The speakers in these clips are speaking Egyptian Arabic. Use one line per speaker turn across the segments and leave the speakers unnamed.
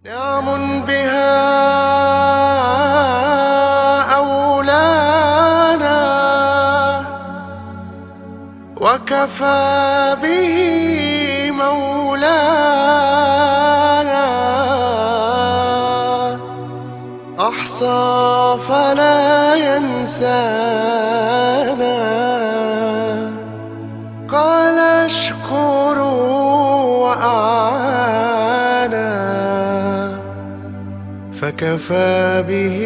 نعم بها أولانا وكفى به مولانا أحصى فلا ينسانا قال اشكروا وأعانا فكفى به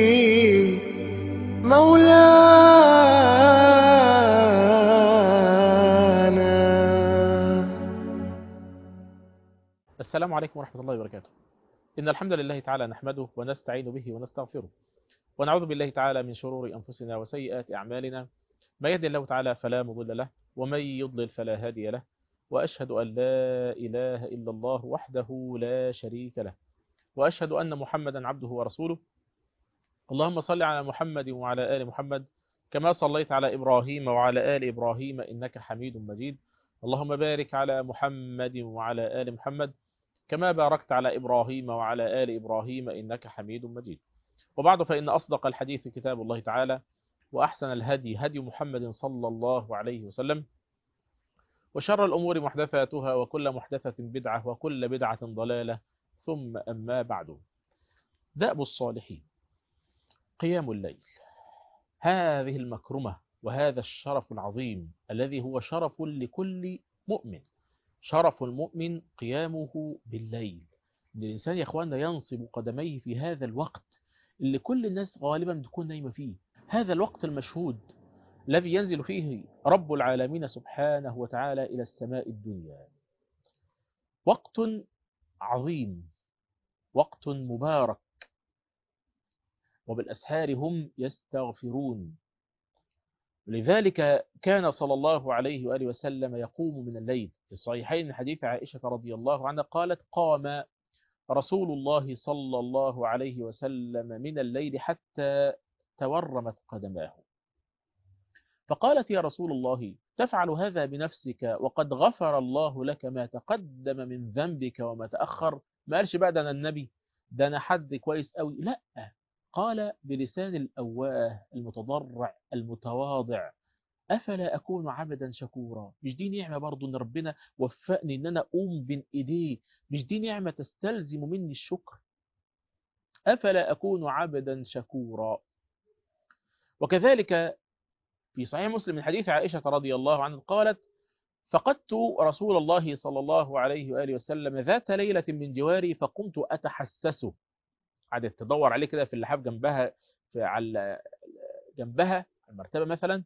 مولانا
السلام عليكم ورحمة الله وبركاته إن الحمد لله تعالى نحمده ونستعين به ونستغفره ونعوذ بالله تعالى من شرور أنفسنا وسيئات أعمالنا ما يهدي الله تعالى فلا مضل له ومن يضلل فلا هادي له وأشهد أن لا إله إلا الله وحده لا شريك له وأشهد أن محمدا عبده ورسوله اللهم صل على محمد وعلى آل محمد كما صليت على إبراهيم وعلى آل إبراهيم إنك حميد مجيد اللهم بارك على محمد وعلى آل محمد كما باركت على إبراهيم وعلى آل إبراهيم إنك حميد مجيد وبعد فإن أصدق الحديث كتاب الله تعالى وأحسن الهدي هدي محمد صلى الله عليه وسلم وشر الأمور محدثاتها وكل محدثة بدعة وكل بدعة ضلالة ثم أما بعد دأب الصالحين قيام الليل هذه المكرمة وهذا الشرف العظيم الذي هو شرف لكل مؤمن شرف المؤمن قيامه بالليل إن الإنسان يا أخواننا ينصب قدميه في هذا الوقت اللي كل الناس غالبا بتكون نايمة فيه هذا الوقت المشهود الذي ينزل فيه رب العالمين سبحانه وتعالى إلى السماء الدنيا وقت عظيم وقت مبارك وبالأسحار هم يستغفرون لذلك كان صلى الله عليه وآله وسلم يقوم من الليل في الصحيحين من حديث عائشة رضي الله عنها قالت قام رسول الله صلى الله عليه وسلم من الليل حتى تورمت قدماه فقالت يا رسول الله تفعل هذا بنفسك وقد غفر الله لك ما تقدم من ذنبك وما تأخر ما قالش بقى ده أنا النبي ده أنا حد كويس قوي لا قال بلسان الأواه المتضرع المتواضع أفلا أكون عبدا شكورا مش دي نعمة برضو أن ربنا وفقني أن أنا أقوم بين إيديه مش دي نعمة تستلزم مني الشكر أفلا أكون عبدا شكورا وكذلك في صحيح مسلم من حديث عائشة رضي الله عنها قالت فقدت رسول الله صلى الله عليه وآله وسلم ذات ليلة من جواري فقمت أتحسسه قعدت تدور عليه كده في اللحاف جنبها في على جنبها المرتبة مثلا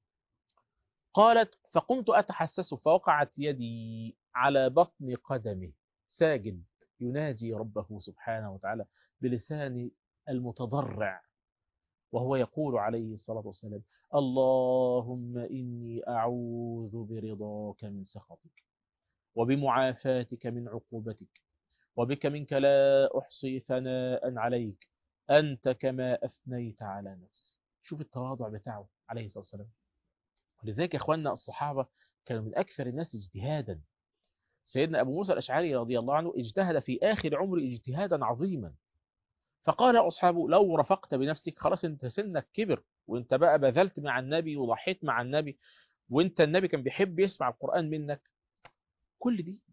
قالت فقمت أتحسسه فوقعت يدي على بطن قدمه ساجد يناجي ربه سبحانه وتعالى بلسان المتضرع وهو يقول عليه الصلاة والسلام اللهم إني أعوذ برضاك من سخطك وبمعافاتك من عقوبتك وبك منك لا أحصي ثناء عليك أنت كما أثنيت على نفسي شوف التواضع بتاعه عليه الصلاة والسلام ولذلك يا أخواننا الصحابة كانوا من أكثر الناس اجتهادا سيدنا أبو موسى الأشعري رضي الله عنه اجتهد في آخر عمره اجتهادا عظيما فقال أصحابه لو رفقت بنفسك خلاص انت سنك كبر وانت بقى بذلت مع النبي وضحيت مع النبي وانت النبي كان بيحب يسمع القرآن منك كل دي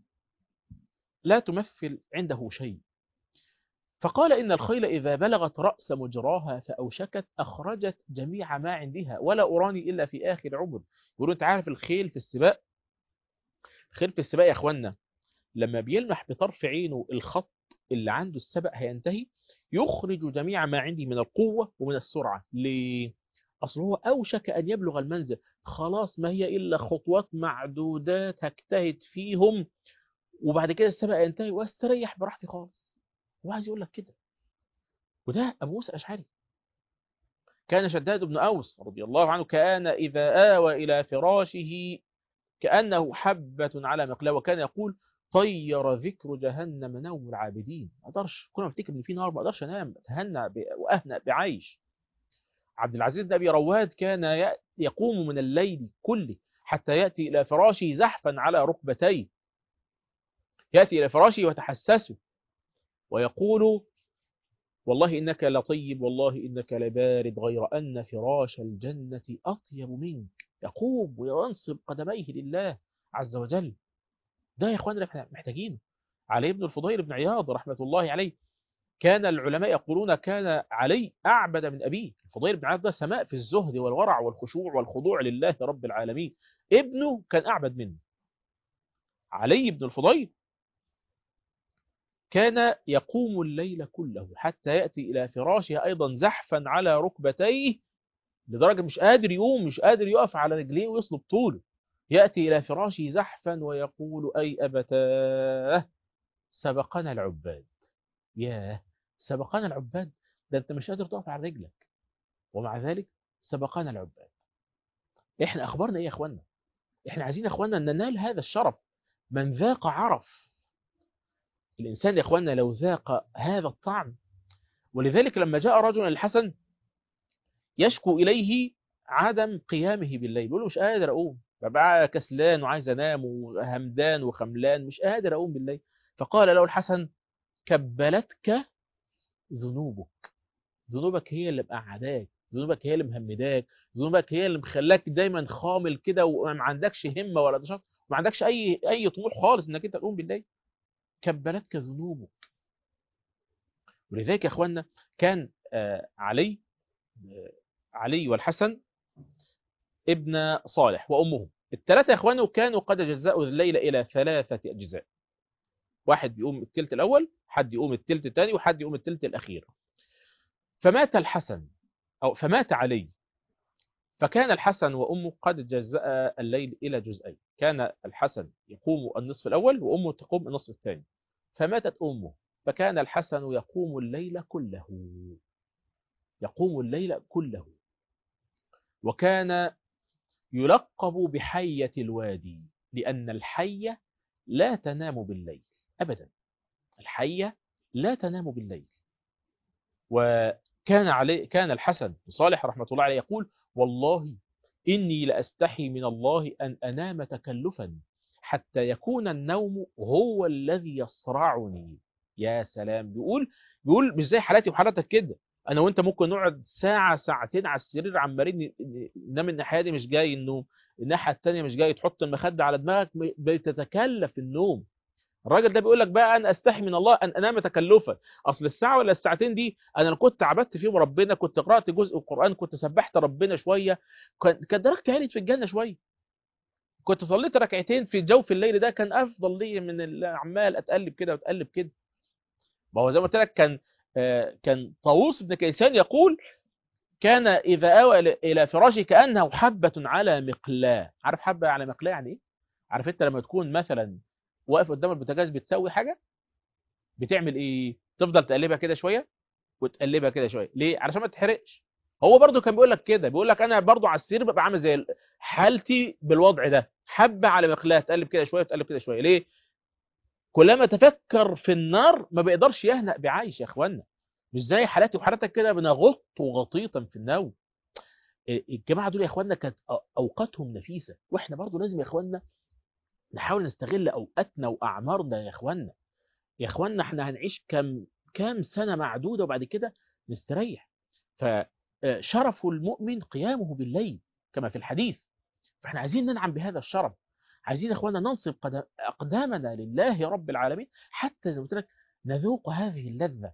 لا تمثل عنده شيء فقال إن الخيل إذا بلغت رأس مجراها فأوشكت أخرجت جميع ما عندها ولا أراني إلا في آخر عمر يقولوا أنت عارف الخيل في السباق الخيل في السباق يا أخوانا لما بيلمح بطرف عينه الخط اللي عنده السبق هينتهي يخرج جميع ما عنده من القوة ومن السرعة ليه؟ أصل هو أوشك أن يبلغ المنزل خلاص ما هي إلا خطوات معدودات هجتهد فيهم وبعد كده السبق ينتهي واستريح براحتي خالص هو عايز يقول لك كده وده أبو موسى الأشعري كان شداد بن أوس رضي الله عنه كان إذا آوى إلى فراشه كأنه حبة على مقلاة وكان يقول طير ذكر جهنم نوم العابدين ما اقدرش كل ما افتكر ان في نار ما اقدرش انام اتهنى ب... واهنأ بعيش عبد العزيز بن ابي رواد كان يقوم من الليل كله حتى ياتي الى فراشه زحفا على ركبتيه ياتي الى فراشه وتحسسه ويقول والله إنك لطيب والله إنك لبارد غير أن فراش الجنة أطيب منك يقوم وينصب قدميه لله عز وجل ده يا إخواننا احنا محتاجينه علي بن الفضيل بن عياض رحمة الله عليه كان العلماء يقولون كان علي أعبد من أبيه الفضيل بن عياض ده سماء في الزهد والورع والخشوع والخضوع لله رب العالمين ابنه كان أعبد منه علي بن الفضيل كان يقوم الليل كله حتى يأتي إلى فراشه أيضا زحفا على ركبتيه لدرجة مش قادر يقوم مش قادر يقف على رجليه ويصلب طوله يأتي إلى فراشه زحفا ويقول أي أبتاه سبقنا العباد ياه سبقنا العباد ده أنت مش قادر تقف على رجلك ومع ذلك سبقنا العباد إحنا أخبارنا إيه يا أخوانا إحنا عايزين يا أخوانا أن ننال هذا الشرف من ذاق عرف الإنسان يا أخوانا لو ذاق هذا الطعم ولذلك لما جاء رجل الحسن يشكو إليه عدم قيامه بالليل يقول له مش قادر أقوم ببقى كسلان وعايز أنام وهمدان وخملان مش قادر أقوم بالليل فقال له الحسن كبلتك ذنوبك ذنوبك هي اللي مقعداك ذنوبك هي اللي مهمداك ذنوبك هي اللي مخلاك دايما خامل كده وما عندكش همة ولا نشاط وما عندكش أي أي طموح خالص إنك أنت تقوم بالليل كبلتك ذنوبك ولذلك يا اخوانا كان علي علي والحسن ابن صالح وامه الثلاثه يا اخوانه كانوا قد جزأوا الليل الى ثلاثه اجزاء واحد بيقوم الثلث الاول حد يقوم الثلث الثاني وحد يقوم الثلث الاخير فمات الحسن او فمات علي فكان الحسن وامه قد جزأ الليل الى جزئين كان الحسن يقوم النصف الاول وامه تقوم النصف الثاني فماتت امه فكان الحسن يقوم الليل كله يقوم الليل كله وكان يلقب بحية الوادي لأن الحية لا تنام بالليل أبدا الحية لا تنام بالليل وكان علي كان الحسن صالح رحمة الله عليه يقول والله إني لأستحي من الله أن أنام تكلفا حتى يكون النوم هو الذي يصرعني يا سلام بيقول بيقول مش زي حالاتي وحالاتك كده انا وانت ممكن نقعد ساعه ساعتين على السرير عمالين ننام الناحيه دي مش جاي النوم الناحيه الثانيه مش جاي تحط المخده على دماغك بتتكلف النوم الراجل ده بيقول لك بقى انا استحي من الله ان انام تكلفا اصل الساعه ولا الساعتين دي انا كنت عبدت فيهم ربنا كنت قرات جزء القران كنت سبحت ربنا شويه كانت درجتي عالت في الجنه شويه كنت صليت ركعتين في جوف الليل ده كان افضل لي من عمال اتقلب كده واتقلب كده ما هو زي ما قلت لك كان كان طاووس بن كيسان يقول كان إذا أوى إلى فراشه كأنه حبة على مقلاة عارف حبة على مقلاة يعني إيه؟ عارف أنت لما تكون مثلا واقف قدام البوتاجاز بتسوي حاجة بتعمل إيه؟ تفضل تقلبها كده شوية وتقلبها كده شوية ليه؟ علشان ما تحرقش هو برضو كان بيقول لك كده بيقول لك أنا برضو على السرير ببقى عامل زي حالتي بالوضع ده حبة على مقلاة تقلب كده شوية وتقلب كده شوية ليه؟ كلما تفكر في النار ما بيقدرش يهنأ بعيش يا اخوانا مش زي حالاتي وحالاتك كده بنغط غطيطا في النوم الجماعه دول يا اخوانا كانت اوقاتهم نفيسه واحنا برضو لازم يا اخوانا نحاول نستغل اوقاتنا واعمارنا يا اخوانا يا اخوانا احنا هنعيش كم كام سنه معدوده وبعد كده نستريح فشرف المؤمن قيامه بالليل كما في الحديث فاحنا عايزين ننعم بهذا الشرف عايزين يا اخوانا ننصب اقدامنا لله رب العالمين حتى زي ما قلت لك نذوق هذه اللذه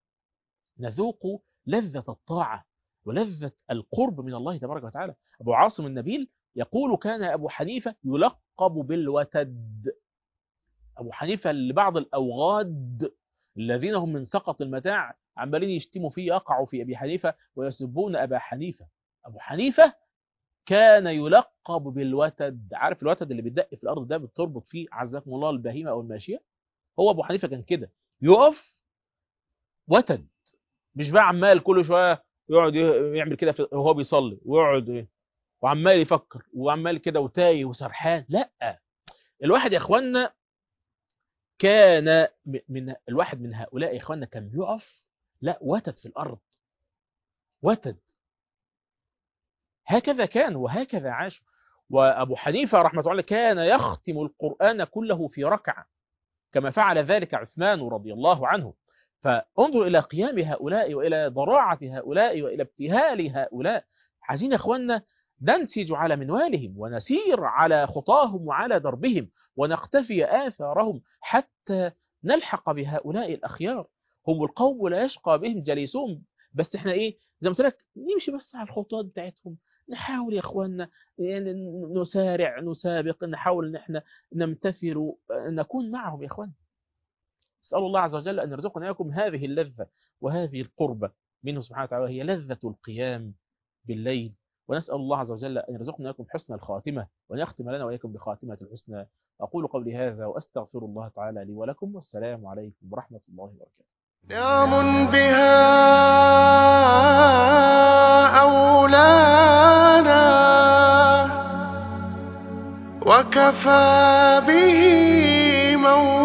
نذوق لذه الطاعه ولذه القرب من الله تبارك وتعالى ابو عاصم النبيل يقول كان ابو حنيفه يلقب بالوتد ابو حنيفه لبعض الاوغاد الذين هم من سقط المتاع عمالين يشتموا فيه يقعوا في ابي حنيفه ويسبون ابا حنيفه ابو حنيفه كان يلقب بالوتد عارف الوتد اللي بيدق في الارض ده بتربط فيه عزكم الله البهيمه او الماشيه هو ابو حنيفه كان كده يقف وتد مش بقى عمال كل شويه يقعد يعمل كده وهو بيصلي ويقعد وعمال يفكر وعمال كده وتايه وسرحان لا الواحد يا اخوانا كان من الواحد من هؤلاء يا اخوانا كان بيقف لا وتد في الارض وتد هكذا كان وهكذا عاش وأبو حنيفة رحمة الله كان يختم القرآن كله في ركعة كما فعل ذلك عثمان رضي الله عنه فانظر إلى قيام هؤلاء وإلى ضراعة هؤلاء وإلى ابتهال هؤلاء عايزين يا أخوانا ننسج على منوالهم ونسير على خطاهم وعلى دربهم ونقتفي آثارهم حتى نلحق بهؤلاء الأخيار هم القوم لا يشقى بهم جليسهم بس احنا ايه زي ما قلت لك نمشي بس على الخطوات بتاعتهم نحاول يا اخواننا يعني نسارع نسابق نحاول ان احنا نمتثل نكون معهم يا اخوان اسال الله عز وجل ان يرزقنا اياكم هذه اللذه وهذه القربه منه سبحانه وتعالى هي لذه القيام بالليل ونسال الله عز وجل ان يرزقنا اياكم حسن الخاتمه وان يختم لنا واياكم بخاتمه الحسنى اقول قولي هذا واستغفر الله تعالى لي ولكم والسلام عليكم ورحمه الله وبركاته
نعم بها أولانا وكفى به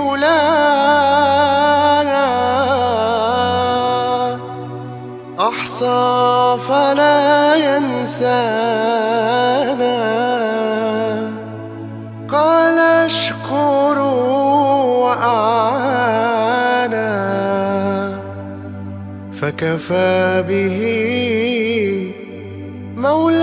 مولانا أحصى فلا ينسانا قال اشكروا وأعانا فكفى به مولانا